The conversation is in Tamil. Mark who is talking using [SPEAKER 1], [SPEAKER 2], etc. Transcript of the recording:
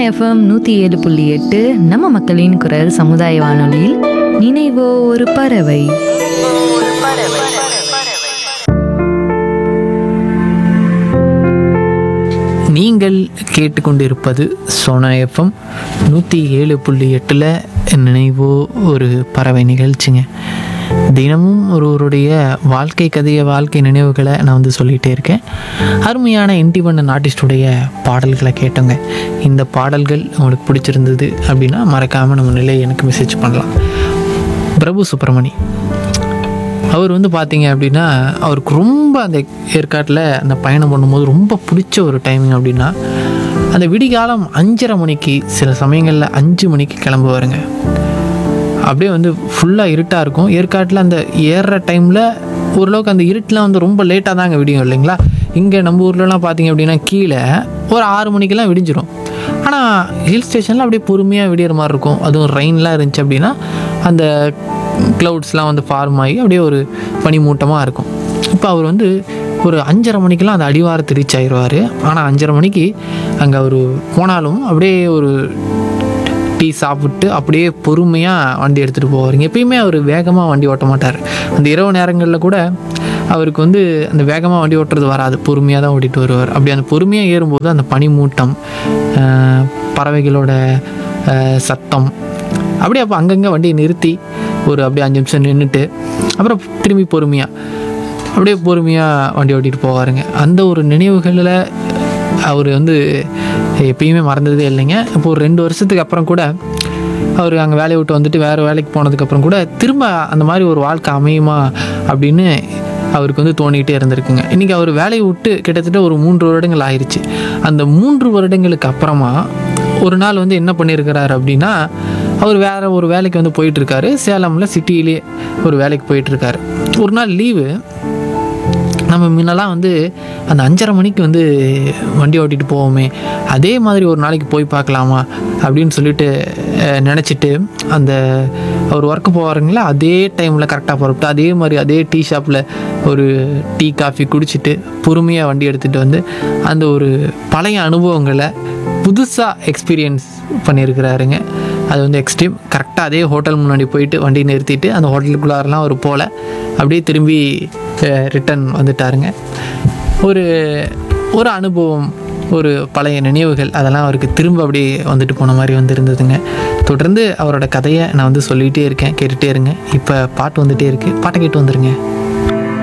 [SPEAKER 1] எஃப்எம் நூற்றி ஏழு புள்ளி எட்டு நம்ம மக்களின் குரல் சமுதாய வானொலியில் நினைவோ ஒரு பறவை
[SPEAKER 2] நீங்கள் கேட்டுக்கொண்டிருப்பது சோனா எஃப்எம் நூற்றி ஏழு புள்ளி எட்டில் நினைவோ ஒரு பறவை நிகழ்ச்சிங்க தினமும் ஒருவருடைய வாழ்க்கை கதைய வாழ்க்கை நினைவுகளை நான் வந்து சொல்லிகிட்டே இருக்கேன் அருமையான இண்டிபெண்ட் ஆர்டிஸ்டுடைய பாடல்களை கேட்டோங்க இந்த பாடல்கள் உங்களுக்கு பிடிச்சிருந்தது அப்படின்னா மறக்காமல் நம்ம நிலை எனக்கு மெசேஜ் பண்ணலாம் பிரபு சுப்பிரமணி அவர் வந்து பார்த்தீங்க அப்படின்னா அவருக்கு ரொம்ப அந்த ஏற்காட்டில் அந்த பயணம் பண்ணும்போது ரொம்ப பிடிச்ச ஒரு டைமிங் அப்படின்னா அந்த விடிகாலம் அஞ்சரை மணிக்கு சில சமயங்களில் அஞ்சு மணிக்கு கிளம்புவாருங்க அப்படியே வந்து ஃபுல்லாக இருட்டாக இருக்கும் ஏற்காட்டில் அந்த ஏறுற டைமில் ஓரளவுக்கு அந்த இருட்டுலாம் வந்து ரொம்ப லேட்டாக தாங்க விடியும் இல்லைங்களா இங்கே நம்ம ஊர்லலாம் பார்த்தீங்க அப்படின்னா கீழே ஒரு ஆறு மணிக்கெல்லாம் விடிஞ்சிரும் ஆனால் ஹில் ஸ்டேஷனில் அப்படியே பொறுமையாக விடியற மாதிரி இருக்கும் அதுவும் ரெயின்லாம் இருந்துச்சு அப்படின்னா அந்த க்ளவுட்ஸ்லாம் வந்து ஃபார்ம் ஆகி அப்படியே ஒரு பனிமூட்டமாக இருக்கும் இப்போ அவர் வந்து ஒரு அஞ்சரை மணிக்கெல்லாம் அந்த அடிவாரத்தை ரீச் ஆயிடுவார் ஆனால் அஞ்சரை மணிக்கு அங்கே அவர் போனாலும் அப்படியே ஒரு டீ சாப்பிட்டு அப்படியே பொறுமையாக வண்டி எடுத்துகிட்டு போவாருங்க எப்பயுமே அவர் வேகமாக வண்டி ஓட்ட மாட்டார் அந்த இரவு நேரங்களில் கூட அவருக்கு வந்து அந்த வேகமாக வண்டி ஓட்டுறது வராது பொறுமையாக தான் ஓட்டிகிட்டு வருவார் அப்படி அந்த பொறுமையாக ஏறும்போது அந்த பனிமூட்டம் ஆஹ், பறவைகளோட ஆஹ், சத்தம் அப்படியே அப்போ அங்கங்கே வண்டியை நிறுத்தி ஒரு அப்படியே அஞ்சு நிமிஷம் நின்றுட்டு அப்புறம் திரும்பி பொறுமையாக அப்படியே பொறுமையாக வண்டி ஓட்டிகிட்டு போவாருங்க அந்த ஒரு நினைவுகளில் அவர் வந்து எப்பயுமே மறந்ததே இல்லைங்க இப்போ ஒரு ரெண்டு வருஷத்துக்கு அப்புறம் கூட அவர் அங்கே வேலையை விட்டு வந்துட்டு வேறு வேலைக்கு போனதுக்கப்புறம் கூட திரும்ப அந்த மாதிரி ஒரு வாழ்க்கை அமையுமா அப்படின்னு அவருக்கு வந்து தோணிக்கிட்டே இருந்திருக்குங்க இன்றைக்கி அவர் வேலையை விட்டு கிட்டத்தட்ட ஒரு மூன்று வருடங்கள் ஆயிடுச்சு அந்த மூன்று வருடங்களுக்கு அப்புறமா ஒரு நாள் வந்து என்ன பண்ணியிருக்கிறாரு அப்படின்னா அவர் வேறு ஒரு வேலைக்கு வந்து போயிட்டுருக்காரு சேலமில் சிட்டியிலே ஒரு வேலைக்கு போயிட்டுருக்காரு ஒரு நாள் லீவு நம்ம முன்னெல்லாம் வந்து அந்த அஞ்சரை மணிக்கு வந்து வண்டி ஓட்டிகிட்டு போவோமே அதே மாதிரி ஒரு நாளைக்கு போய் பார்க்கலாமா அப்படின்னு சொல்லிட்டு அஹ், நினச்சிட்டு அந்த அவர் ஒர்க்கு போவாருங்களா அதே டைமில் கரெக்டாக புறப்பட்டு அதே மாதிரி அதே டீ ஷாப்பில் ஒரு டீ காஃபி குடிச்சிட்டு பொறுமையாக வண்டி எடுத்துகிட்டு வந்து அந்த ஒரு பழைய அனுபவங்களை புதுசாக எக்ஸ்பீரியன்ஸ் பண்ணியிருக்கிறாருங்க அது வந்து எக்ஸ்ட்ரீம் கரெக்டாக அதே ஹோட்டல் முன்னாடி போயிட்டு வண்டி நிறுத்திட்டு அந்த ஹோட்டலுக்குள்ளாரெலாம் அவர் போல அப்படியே திரும்பி ரிட்டன் வந்துட்டாருங்க ஒரு ஒரு அனுபவம் ஒரு பழைய நினைவுகள் அதெல்லாம் அவருக்கு திரும்ப அப்படியே வந்துட்டு போன மாதிரி வந்து இருந்ததுங்க தொடர்ந்து அவரோட கதையை நான் வந்து சொல்லிகிட்டே இருக்கேன் கேட்டுகிட்டே இருங்க இப்போ பாட்டு வந்துகிட்டே இருக்குது பாட்டை கேட்டு வந்துருங்க